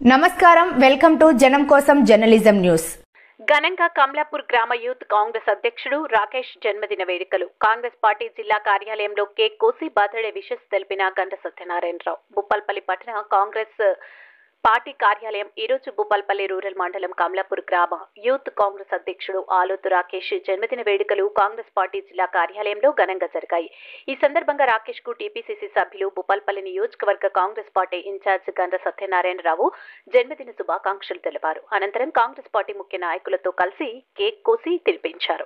నమస్కారం welcome to జనం కోసం జర్నలిజం న్యూస్ ఘనంగా కమలాపూర్ గ్రామ యూత్ కాంగ్రెస్ అధ్యక్షుడు రాకేష్ జన్మదిన వేడుకలు కాంగ్రెస్ పార్టీ జిల్లా కార్యాలయంలో కేక్ కోసి బర్త్డే విషెస్ తెలిపిన గంట సత్యనారాయణరావు భూపాల్పల్లి పట్టణ కాంగ్రెస్ పార్టీ కార్యాలయం ఈ రోజు భూపాల్పల్లి రూరల్ మండలం కమలాపూర్ గ్రామ యూత్ కాంగ్రెస్ అధ్యక్షుడు ఆలోతు రాకేష్ జన్మదిన వేడుకలు కాంగ్రెస్ పార్టీ జిల్లా కార్యాలయంలో ఘనంగా జరిగాయి ఈ సందర్భంగా రాకేష్ కు టీపీసీసీ సభ్యులు భూపాల్పల్లి నియోజకవర్గ కాంగ్రెస్ పార్టీ ఇన్ఛార్జ్ గంట సత్యనారాయణరావు జన్మదిన శుభాకాంక్షలు తెలిపారు అనంతరం కాంగ్రెస్ పార్టీ ముఖ్య నాయకులతో కలిసి కేక్ కోసి తినిపించారు